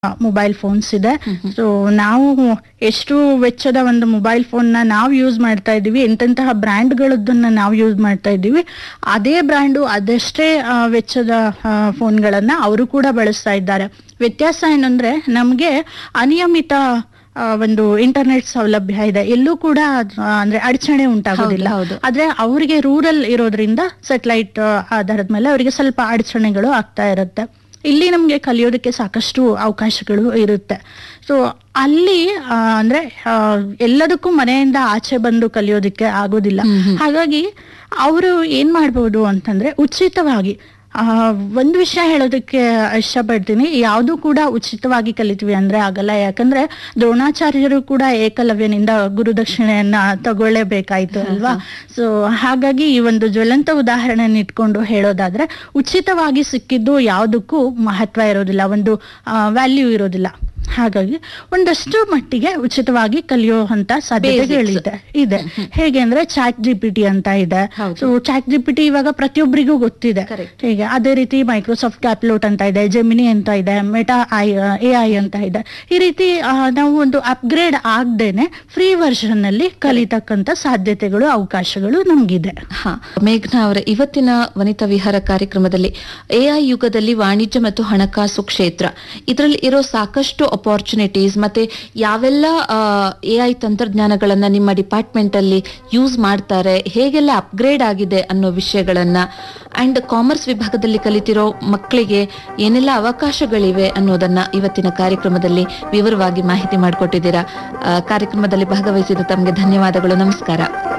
Mobile phones ಇದೆ so ನಾವು ಎಷ್ಟು ವೆಚ್ಚದ ಒಂದು ಮೊಬೈಲ್ ಫೋನ್ ನ ನಾವು ಯೂಸ್ ಮಾಡ್ತಾ ಇದ್ದೀವಿ ಎಂತೆಂತಹ ಬ್ರ್ಯಾಂಡ್ಗಳದ್ದನ್ನ ನಾವು ಯೂಸ್ ಮಾಡ್ತಾ ಇದ್ದೀವಿ ಅದೇ ಬ್ರ್ಯಾಂಡು ಅದಷ್ಟೇ ಆ, ವೆಚ್ಚದ ಫೋನ್ಗಳನ್ನ ಅವರು ಕೂಡ ಬಳಸ್ತಾ ಇದ್ದಾರೆ ವ್ಯತ್ಯಾಸ ಏನಂದ್ರೆ ನಮ್ಗೆ ಅನಿಯಮಿತ ಆ, ಒಂದು ಇಂಟರ್ನೆಟ್ ಸೌಲಭ್ಯ ಇದೆ ಎಲ್ಲೂ ಕೂಡ ಆ, ಅಂದ್ರೆ ಅಡಚಣೆ ಉಂಟಾಗೋದಿಲ್ಲ ಹೌದು, ಹೌದು. ಆದ್ರೆ ಅವರಿಗೆ ರೂರಲ್ ಇರೋದ್ರಿಂದ ಸೆಟಲೈಟ್ ಆಧಾರದ ಮೇಲೆ ಅವರಿಗೆ ಸ್ವಲ್ಪ ಅಡಚಣೆಗಳು ಆಗ್ತಾ ಇರುತ್ತೆ ಇಲ್ಲಿ ನಮ್ಗೆ ಕಲಿಯೋದಕ್ಕೆ ಸಾಕಷ್ಟು ಅವಕಾಶಗಳು ಇರುತ್ತೆ ಸೊ ಅಲ್ಲಿ ಆ, ಅಂದ್ರೆ ಆ, ಎಲ್ಲದಕ್ಕೂ ಮನೆಯಿಂದ ಆಚೆ ಬಂದು ಕಲಿಯೋದಕ್ಕೆ ಆಗೋದಿಲ್ಲ ಹಾಗಾಗಿ ಅವರು ಏನ್ ಮಾಡ್ಬೋದು ಅಂತಂದ್ರೆ ಉಚಿತವಾಗಿ ಆ, ಒಂದು ವಿಷಯ ಹೇಳೋದಕ್ಕೆ ಇಷ್ಟಪಡ್ತೀನಿ ಯಾವುದು ಕೂಡ ಉಚಿತವಾಗಿ ಕಲಿತೀವಿ ಅಂದ್ರೆ ಆಗಲ್ಲ ಯಾಕಂದ್ರೆ ದ್ರೋಣಾಚಾರ್ಯರು ಕೂಡ ಏಕಲವ್ಯನಿಂದ ಗುರುದಕ್ಷಿಣೆಯನ್ನ ತಗೊಳ್ಳೇಬೇಕಾಯ್ತು ಅಲ್ವಾ ಸೊ ಹಾಗಾಗಿ ಈ ಒಂದು ಜ್ವಲಂತ ಉದಾಹರಣೆನ ಇಟ್ಕೊಂಡು ಹೇಳೋದಾದ್ರೆ ಉಚಿತವಾಗಿ ಸಿಕ್ಕಿದ್ದು ಯಾವುದಕ್ಕೂ ಮಹತ್ವ ಇರೋದಿಲ್ಲ ಒಂದು ವ್ಯಾಲ್ಯೂ ಇರೋದಿಲ್ಲ ಹಾಗಾಗಿ ಒಂದಷ್ಟು ಮಟ್ಟಿಗೆ ಉಚಿತವಾಗಿ ಕಲಿಯುವಂತ ಸಾಧ್ಯತೆಗಳಿದೆ ಇದೆ ಹೇಗೆ ಅಂದ್ರೆ ಚಾಟ್ ಜಿ ಪಿ ಟಿ ಅಂತ ಇದೆ ಹೌದು. So chat G P T ಇವಾಗ ಪ್ರತಿಯೊಬ್ಬರಿಗೂ ಗೊತ್ತಿದೆ Correct. ಹೀಗೆ ಅದೇ ರೀತಿ ಮೈಕ್ರೋಸಾಫ್ಟ್ ಕ್ಯಾಪ್ಲೋಟ್ ಅಂತ ಇದೆ ಜೆಮಿನಿ ಅಂತ ಇದೆ ಮೆಟಾ ಐ ಎ ಐ ಅಂತ ಇದೆ ಈ ರೀತಿ ಆ, ನಾವು ಒಂದು ಅಪ್ಗ್ರೇಡ್ ಆಗದೇನೆ ಫ್ರೀ ವರ್ಷನ್ ನಲ್ಲಿ ಕಲಿತಕ್ಕಂತ ಸಾಧ್ಯತೆಗಳು ಅವಕಾಶಗಳು ನಮ್ಗಿದೆ ಹಾ ಮೇಘನಾ ಅವರ ಇವತ್ತಿನ ವನಿತಾ ವಿಹಾರ ಕಾರ್ಯಕ್ರಮದಲ್ಲಿ ಎಐ ಯುಗದಲ್ಲಿ ವಾಣಿಜ್ಯ ಮತ್ತು ಹಣಕಾಸು ಕ್ಷೇತ್ರ ಇದರಲ್ಲಿ ಇರೋ ಸಾಕಷ್ಟು ಅಪಾರ್ಚುನಿಟೀಸ್ ಮತ್ತೆ ಯಾವೆಲ್ಲ ಎಐ ತಂತ್ರಜ್ಞಾನಗಳನ್ನ ನಿಮ್ಮ ಡಿಪಾರ್ಟ್ಮೆಂಟ್ ಅಲ್ಲಿ ಯೂಸ್ ಮಾಡ್ತಾರೆ ಹೇಗೆಲ್ಲ ಅಪ್ಗ್ರೇಡ್ ಆಗಿದೆ ಅನ್ನೋ ವಿಷಯಗಳನ್ನ ಅಂಡ್ ಕಾಮರ್ಸ್ ವಿಭಾಗದಲ್ಲಿ ಕಲಿತಿರೋ ಮಕ್ಕಳಿಗೆ ಏನೆಲ್ಲ ಅವಕಾಶಗಳಿವೆ ಅನ್ನೋದನ್ನ ಇವತ್ತಿನ ಕಾರ್ಯಕ್ರಮದಲ್ಲಿ ವಿವರವಾಗಿ ಮಾಹಿತಿ ಮಾಡಿಕೊಟ್ಟಿದ್ದೀರಾ ಆ, ಕಾರ್ಯಕ್ರಮದಲ್ಲಿ ಭಾಗವಹಿಸಿದ ತಮಗೆ ಧನ್ಯವಾದಗಳು ನಮಸ್ಕಾರ